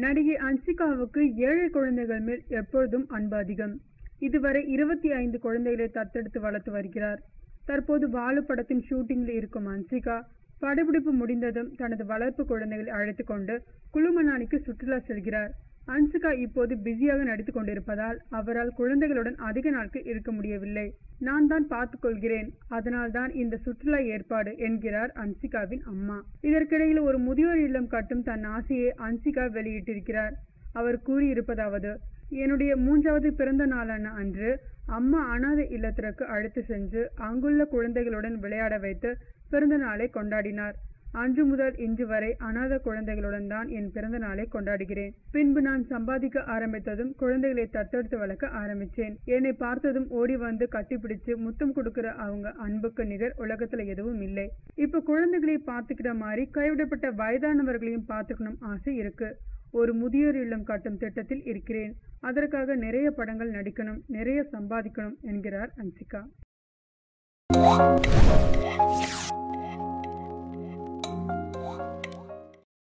நடிகை அன்சிகாவுக்கு ஏழை குழந்தைகள் மேல் எப்பொழுதும் அன்பு அதிகம் இதுவரை இருபத்தி ஐந்து குழந்தைகளை தத்தெடுத்து வளர்த்து வருகிறார் தற்போது வாழு படத்தின் ஷூட்டிங்கில் இருக்கும் அன்சிகா படப்பிடிப்பு முடிந்ததும் தனது வளர்ப்பு குழந்தைகளை அழைத்து கொண்டு குழுமணாலிக்கு சுற்றுலா செல்கிறார் அன்சிகா இப்போது பிஸியாக நடித்துக் கொண்டிருப்பதால் அவரால் குழந்தைகளுடன் அதிக நாட்கள் இருக்க முடியவில்லை நான் தான் பார்த்துக் கொள்கிறேன் அதனால்தான் இந்த சுற்றுலா ஏற்பாடு என்கிறார் அன்சிகாவின் அம்மா இதற்கிடையில் ஒரு முதியோர் இல்லம் கட்டும் தன் ஆசையை அன்சிகா வெளியிட்டிருக்கிறார் அவர் கூறியிருப்பதாவது என்னுடைய மூன்றாவது பிறந்த நாளான அன்று அம்மா அனாதை இல்லத்திற்கு அழைத்து சென்று அங்குள்ள குழந்தைகளுடன் விளையாட வைத்து பிறந்த நாளை கொண்டாடினார் அன்று முதல் இன்று வரை அனாதை குழந்தைகளுடன் தான் என் பிறந்த நாளை கொண்டாடுகிறேன் பின்பு நான் சம்பாதிக்க ஆரம்பித்ததும் குழந்தைகளை தத்தெடுத்து வளர்க்க ஆரம்பிச்சேன் என்னை பார்த்ததும் ஓடி வந்து கட்டிப்பிடிச்சு முத்தம் கொடுக்கிற அவங்க அன்புக்கு நிகர் உலகத்துல எதுவும் இல்லை இப்ப குழந்தைகளை பார்த்துக்கிற மாதிரி கைவிடப்பட்ட வயதானவர்களையும் பார்த்துக்கணும் ஆசை இருக்கு ஒரு முதியோர் இல்லம் கட்டும் திட்டத்தில் இருக்கிறேன் அதற்காக நிறைய படங்கள் நடிக்கணும் நிறைய சம்பாதிக்கணும் என்கிறார் அன்சிகா